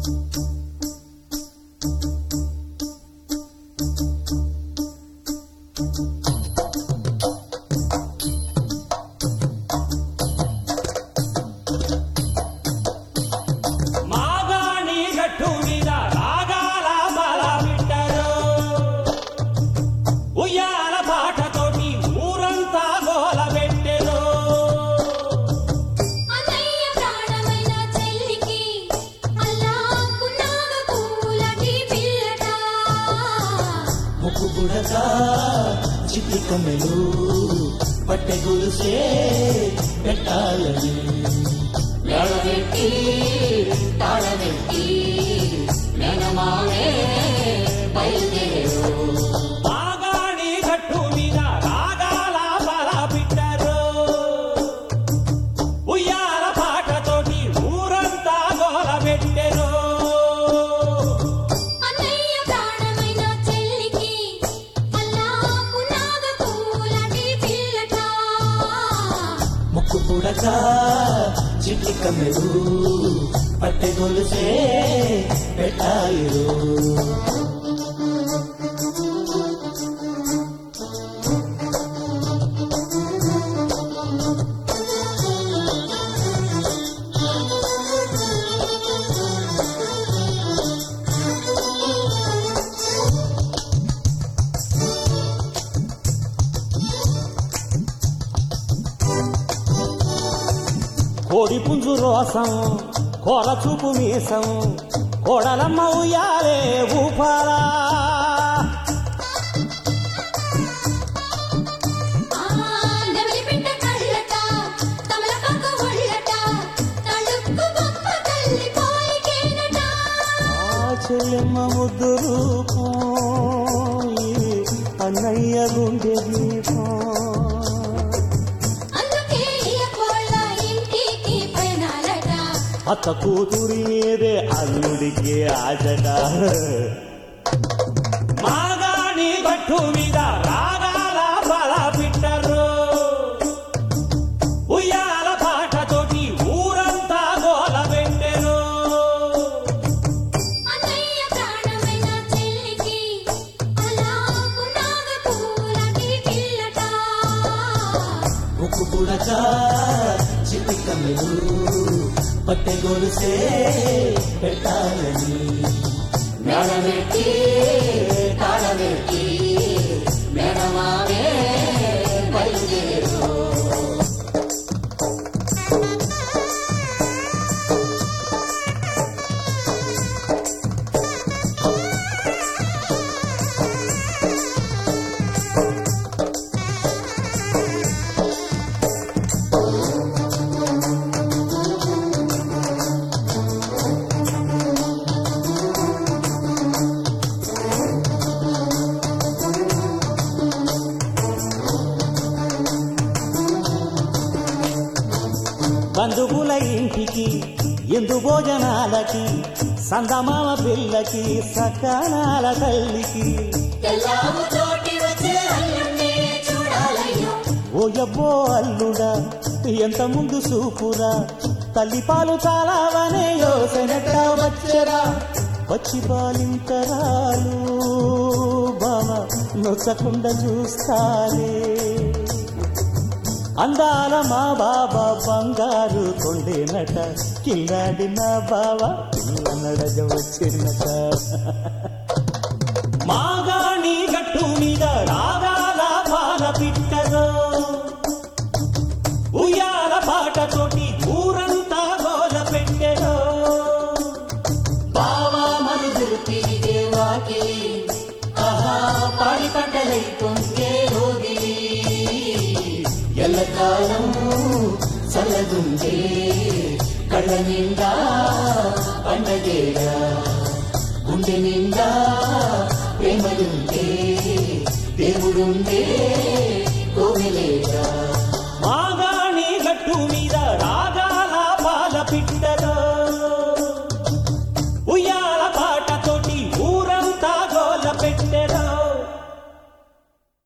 మాగాణి గట్టు మీద రాగాల బల బిడ్డరు ఉయ్యాల పాటతోటి ఊరంతా గోల పెట్టెరు అన్నయ్య ప్రాణమైన చెల్లికి అల్లాకున్నాగ పూలటి పిల్లట ముక్కు బుడక చిట్టి కమ్మెలు పట్టె గొలుసే పెట్టాలని మేళమెట్టి తాళమెట్టి మేనమావే బయలుదేరు మాగాణి గట్టు మీద రాగాల బల బిడ్డరు ఉయ్యాల పాటతోటి ఊరంతా గోల పెట్టెరు అన్నయ్య ప్రాణమైన చెల్లికి అల్లాకున్నాగ పూలటి పిల్లట ముక్కు బుడక చిట్టి కమ్మెలు పట్టె గొలుసే పెట్టాలిరు కోడి పుంజు రోసం కోర చూపు మీసం కోడలమ్మ ఉయ్యాలే ఊపాలా ఆ నెమలి పిండ కళ్ళట తమలపాకు ఒళ్ళట తళుక్కు గొప్ప తల్లి పోలికేనట ఆ చెల్లెమ్మ ముద్దు రూపం ఈ అన్నయ్య గుండె దీపం అందుకే ఈ కోళ్ళ ఇంటికి పెనాలట అత్త కూతురి మీదే అల్లుడికి ఆజట మాగాని గట్టు మీద రాగాల బల పిట్టరు ఉయ్యాల పాటతోటి ఊరంతా గోల పెట్టెను అన్నయ్య ప్రాణమైన చెల్లికి అలాగున్నాగ పూలటి పిల్లట ముక్కు బుడక చిట్టి కమ్మెలు పట్టె గొలుసే పెట్టాలని మేళమెట్టి తాళమెట్టి మేనమావే బయలుదేరు బంధువుల ఇంటికి ఎందు భోజనాలకి సందమామ పిల్లకి సకానాల తల్లికి తెల్లాము తోటి వచ్చే అల్లుణ్ణి చూడాలయ్యో ఓయబ్బో అల్లుడా ఎంత ముందు సూపురా తల్లి పాలు చాలావనే యోసనట్ట వచ్చరా వచ్చి బాలింతరాలు బామ నొచ్చకుండా చూస్తాలే అందాల మా బాబా బంగారు కొండేనట కిల్లాడి నా బావ నడగ వచ్చినట మాగాణి గట్టు మీద రాగాల పాల పిట్టలో ఉయ్యాల పాటతోటి ఊరంతా గోల పెట్టెలో బావా మనుదురు తిరిగేవాకి ఆహా పాడి పంటలై పొంగే రోగి ఎల్లకాలం చల్లగుండే కళ్ళ నిండా పండగేగా గుండె నిండా ప్రేమలుండే దేవుడుండే కోవిలేగా మాగాణి గట్టు మీద రాగాల పాల పిట్టలో ఉయ్యాల పాటతోటి ఊరంతా గోల పెట్టె